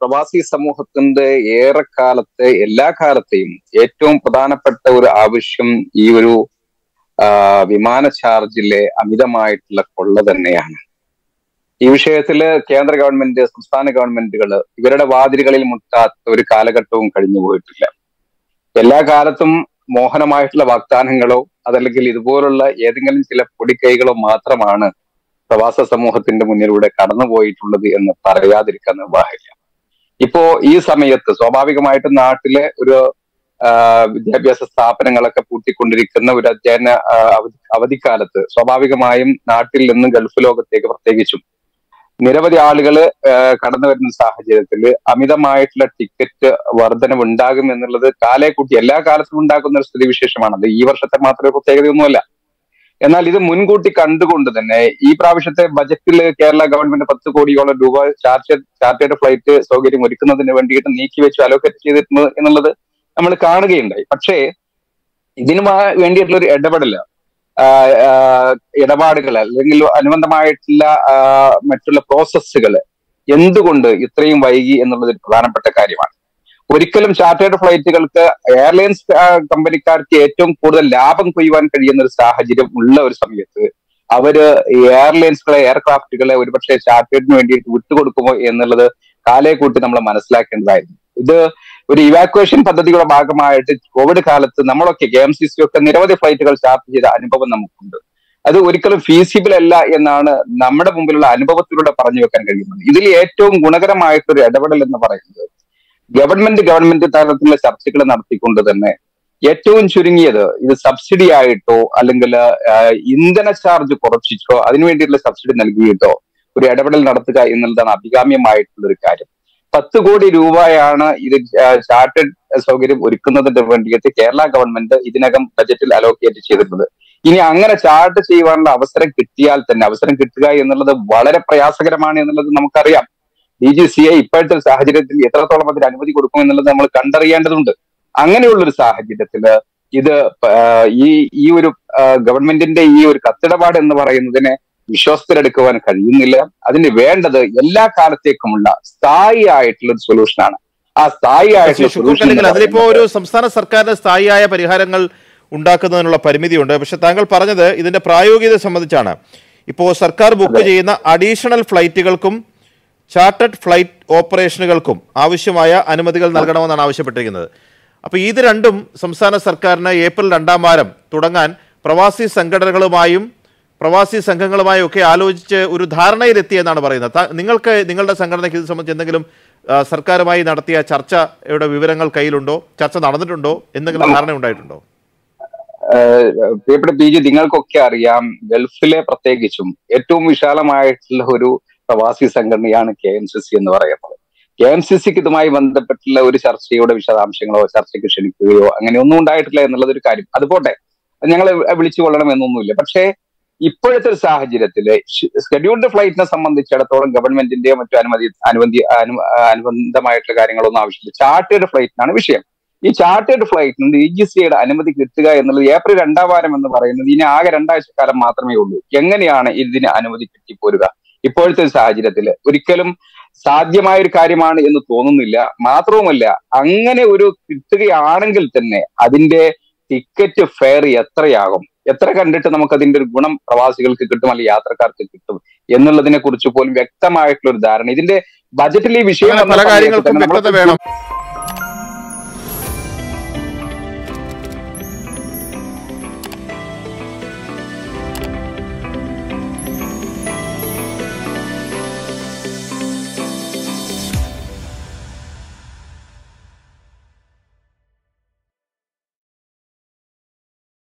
പ്രവാസി സമൂഹത്തിന്റെ ഏറെക്കാലത്തെ എല്ലാ കാലത്തെയും ഏറ്റവും പ്രധാനപ്പെട്ട ഒരു ആവശ്യം ഈ ഒരു ആ, വിമാന ചാർജിലെ അമിതമായിട്ടുള്ള കൊള്ള തന്നെയാണ് ഈ വിഷയത്തില് കേന്ദ്ര ഗവൺമെന്റ് സംസ്ഥാന ഗവൺമെന്റുകൾ ഇവരുടെ വാതിലുകളിൽ മുട്ടാത്ത ഒരു കാലഘട്ടവും കഴിഞ്ഞു പോയിട്ടില്ല എല്ലാ കാലത്തും മോഹനമായിട്ടുള്ള വാഗ്ദാനങ്ങളോ അതല്ലെങ്കിൽ ഇതുപോലുള്ള ഏതെങ്കിലും ചില പൊടിക്കൈകളോ മാത്രമാണ് പ്രവാസ സമൂഹത്തിന്റെ മുന്നിലൂടെ കടന്നുപോയിട്ടുള്ളത് എന്ന് പറയാതിരിക്കാൻ നിർവാഹമില്ല ഇപ്പോ ഈ സമയത്ത് സ്വാഭാവികമായിട്ടും നാട്ടിലെ ഒരു ആ, വിദ്യാഭ്യാസ സ്ഥാപനങ്ങളൊക്കെ പൂട്ടിക്കൊണ്ടിരിക്കുന്ന ഒരു അധ്യയന ആ, അവധി അവധിക്കാലത്ത് സ്വാഭാവികമായും നാട്ടിൽ നിന്ന് ഗൾഫ് ലോകത്തേക്ക് പ്രത്യേകിച്ചും നിരവധി ആളുകൾ കടന്നു വരുന്ന സാഹചര്യത്തിൽ അമിതമായിട്ടുള്ള ടിക്കറ്റ് വർധനവ് ഉണ്ടാകും എന്നുള്ളത് കാലേ കൂട്ടി എല്ലാ കാലത്തും ഉണ്ടാക്കുന്ന ഒരു സ്ഥിതിവിശേഷമാണ് അത് ഈ വർഷത്തെ മാത്രമേ പ്രത്യേകതയൊന്നുമല്ല എന്നാൽ ഇത് മുൻകൂട്ടി കണ്ടുകൊണ്ട് തന്നെ ഈ പ്രാവശ്യത്തെ ബജറ്റിൽ കേരള ഗവൺമെന്റ് പത്ത് കോടിയോളം രൂപ ചാർട്ടേഡ് ചാർട്ടേഡ് ഫ്ലൈറ്റ് സൗകര്യം ഒരുക്കുന്നതിന് വേണ്ടിയിട്ട് നീക്കി വെച്ച് അലോക്കേറ്റ് ചെയ്തിട്ടുണ്ട് എന്നുള്ളത് നമ്മൾ കാണുകയുണ്ടായി പക്ഷേ ഇതിന് വാ- വേണ്ടിയിട്ടുള്ള ഒരു ഇടപെടല് ആ, ആ, ഇടപാടുകൾ അല്ലെങ്കിൽ അനുബന്ധമായിട്ടുള്ള ആ, മറ്റുള്ള പ്രോസസ്സുകൾ എന്തുകൊണ്ട് ഇത്രയും വൈകി എന്നുള്ളത് ഒരു പ്രധാനപ്പെട്ട കാര്യമാണ് ഒരിക്കലും ചാർട്ടേഡ് ഫ്ലൈറ്റുകൾക്ക് എയർലൈൻസ് ആ, കമ്പനിക്കാർക്ക് ഏറ്റവും കൂടുതൽ ലാഭം കൊയ്യുവാൻ കഴിയുന്ന ഒരു സാഹചര്യം ഉള്ള ഒരു സമയത്ത് അവര് ഈ എയർലൈൻസുകളെ എയർക്രാഫ്റ്റുകളെ ഒരുപക്ഷെ ചാർട്ടേഡിന് വേണ്ടിയിട്ട് വിട്ടുകൊടുക്കുമോ എന്നുള്ളത് കാലേ കൂട്ടി നമ്മൾ മനസ്സിലാക്കേണ്ടതായിരുന്നു ഇത് ഒരു ഇവാക്വേഷൻ പദ്ധതിയുടെ ഭാഗമായിട്ട് കോവിഡ് കാലത്ത് നമ്മളൊക്കെ കെ എം സി സി ഒക്കെ നിരവധി ഫ്ലൈറ്റുകൾ ചാർട്ട് ചെയ്ത അനുഭവം നമുക്കുണ്ട് അത് ഒരിക്കലും ഫീസിബിൾ അല്ല എന്നാണ് നമ്മുടെ മുമ്പിലുള്ള അനുഭവത്തിലൂടെ പറഞ്ഞു വെക്കാൻ കഴിയുന്നത് ഇതിൽ ഏറ്റവും ഗുണകരമായിട്ടൊരു ഇടപെടൽ എന്ന് പറയുന്നത് ഗവൺമെന്റ് ഗവൺമെന്റ് തലത്തിലുള്ള ചർച്ചകൾ നടത്തിക്കൊണ്ട് തന്നെ ഏറ്റവും ചുരുങ്ങിയത് ഇത് സബ്സിഡി ആയിട്ടോ അല്ലെങ്കിൽ ആ, ഇന്ധന ചാർജ് കുറച്ചിട്ടോ അതിനു വേണ്ടിയിട്ടുള്ള സബ്സിഡി നൽകിയിട്ടോ ഒരു ഇടപെടൽ നടത്തുക എന്നുള്ളതാണ് അഭികാമ്യമായിട്ടുള്ള ഒരു കാര്യം പത്ത് കോടി രൂപയാണ് ഇത് ചാർട്ടഡ് സൗകര്യം ഒരുക്കുന്നതിന് വേണ്ടിയിട്ട് കേരള ഗവൺമെന്റ് ഇതിനകം ബജറ്റിൽ അലോക്കേറ്റ് ചെയ്തിട്ടുള്ളത് ഇനി അങ്ങനെ ചാർട്ട് ചെയ്യുവാനുള്ള അവസരം കിട്ടിയാൽ തന്നെ അവസരം കിട്ടുക എന്നുള്ളത് വളരെ പ്രയാസകരമാണ് എന്നുള്ളത് നമുക്കറിയാം ഡി ജി സി ഐ ഇപ്പോഴത്തെ ഒരു സാഹചര്യത്തിൽ എത്രത്തോളം അതിന് അനുമതി കൊടുക്കും എന്നുള്ളത് നമ്മൾ കണ്ടറിയേണ്ടതുണ്ട് അങ്ങനെയുള്ള ഒരു സാഹചര്യത്തില് ഇത് ആ, ഈ ഈ ഒരു ആ, ഗവൺമെന്റിന്റെ ഈ ഒരു കത്തിടപാട് എന്ന് പറയുന്നതിനെ വിശ്വാസത്തിലെടുക്കുവാൻ കഴിയുന്നില്ല അതിന് വേണ്ടത് എല്ലാ കാലത്തേക്കുമുള്ള സ്ഥായി ആയിട്ടുള്ള ഒരു സൊല്യൂഷനാണ് ആ സ്ഥായി ആയിട്ടുള്ള ശുക്കൂർ solution കല്ലിങ്കൽ എന്ന് അതിലിപ്പോ പറയുന്നത് ഒരു സംസ്ഥാന സർക്കാരിന് സ്ഥായിയായ പരിഹാരങ്ങൾ ഉണ്ടാക്കുന്നതിനുള്ള പരിമിതിയുണ്ട് പക്ഷെ താങ്കൾ പറഞ്ഞത് ഇതിന്റെ പ്രായോഗികത സംബന്ധിച്ചാണ് ഇപ്പോൾ സർക്കാർ ബുക്ക് ചെയ്യുന്ന അഡീഷണൽ ഫ്ലൈറ്റുകൾക്കും ചാർട്ടഡ് ഫ്ലൈറ്റ് ഓപ്പറേഷനുകൾക്കും ആവശ്യമായ അനുമതികൾ നൽകണമെന്നാണ് ആവശ്യപ്പെട്ടിരിക്കുന്നത് അപ്പോൾ ഇത് രണ്ടും സംസ്ഥാന സർക്കാരിന് ഏപ്രിൽ രണ്ടാം വാരം തുടങ്ങാൻ പ്രവാസി സംഘടനകളുമായും പ്രവാസി സംഘങ്ങളുമായും ഒക്കെ ആലോചിച്ച് ഒരു ധാരണയിലെത്തിയെന്നാണ് പറയുന്നത് താ- നിങ്ങൾക്ക് നിങ്ങളുടെ സംഘടനയ്ക്ക് ഇത് സംബന്ധിച്ച് എന്തെങ്കിലും ആ, സർക്കാരുമായി നടത്തിയ ചർച്ചയുടെ വിവരങ്ങൾ കയ്യിലുണ്ടോ ചർച്ച നടന്നിട്ടുണ്ടോ എന്തെങ്കിലും ധാരണ ഉണ്ടായിട്ടുണ്ടോ ഏഹ് പ്രിയപ്പെട്ട പി ജി നിങ്ങൾക്കൊക്കെ അറിയാം ഗൾഫിലെ പ്രത്യേകിച്ചും ഏറ്റവും വിശാലമായിട്ടുള്ള ഒരു പ്രവാസി സംഘടനയാണ് കെ എം സി സി എന്ന് പറയുന്നത് കെ എം സി സിക്ക് ഇതുമായി ബന്ധപ്പെട്ടുള്ള ഒരു ചർച്ചയുടെ വിശദാംശങ്ങളോ ചർച്ചയ്ക്ക് ക്ഷണിക്കുകയോ അങ്ങനെ ഒന്നും ഉണ്ടായിട്ടില്ല എന്നുള്ളത് ഒരു കാര്യം അതുപോട്ടെ ഞങ്ങൾ വിളിച്ചു കൊള്ളണം എന്നൊന്നുമില്ല പക്ഷേ ഇപ്പോഴത്തെ ഒരു സാഹചര്യത്തില് സ്കെഡ്യൂൾഡ് ഫ്ലൈറ്റിനെ സംബന്ധിച്ചിടത്തോളം ഗവൺമെന്റിന്റെയോ മറ്റു അനുമതി അനുബന്ധി അനു അനുബന്ധമായിട്ടുള്ള കാര്യങ്ങളൊന്നും ആവശ്യമില്ല ചാർട്ടേഡ് ഫ്ലൈറ്റിനാണ് വിഷയം ഈ ചാർട്ടേഡ് ഫ്ലൈറ്റിന് ഡി ജി സിയുടെ അനുമതി കിട്ടുക എന്നുള്ളത് ഏപ്രിൽ രണ്ടാം വാരം എന്ന് പറയുന്നത് ഇനി ആകെ രണ്ടാഴ്ച കാലം മാത്രമേ ഉള്ളൂ എങ്ങനെയാണ് ഇതിന് അനുമതി കിട്ടിപ്പോരുക ഇപ്പോഴത്തെ ഒരു സാഹചര്യത്തിൽ ഒരിക്കലും സാധ്യമായ ഒരു കാര്യമാണ് എന്ന് തോന്നുന്നില്ല മാത്രവുമല്ല അങ്ങനെ ഒരു കിട്ടുകയാണെങ്കിൽ തന്നെ അതിന്റെ ടിക്കറ്റ് ഫെയർ എത്രയാകും എത്ര കണ്ടിട്ട് നമുക്ക് അതിന്റെ ഒരു ഗുണം പ്രവാസികൾക്ക് കിട്ടും അല്ലെങ്കിൽ യാത്രക്കാർക്ക് കിട്ടും എന്നുള്ളതിനെ കുറിച്ച് പോലും വ്യക്തമായിട്ടുള്ള ഒരു ധാരണ ഇതിന്റെ ബജറ്റിൽ ഈ വിഷയം അങ്ങനെ വന്ന പല സമയത്ത് കാര്യങ്ങൾക്കും തന്നെ നമ്മൾ വ്യക്തത വേണം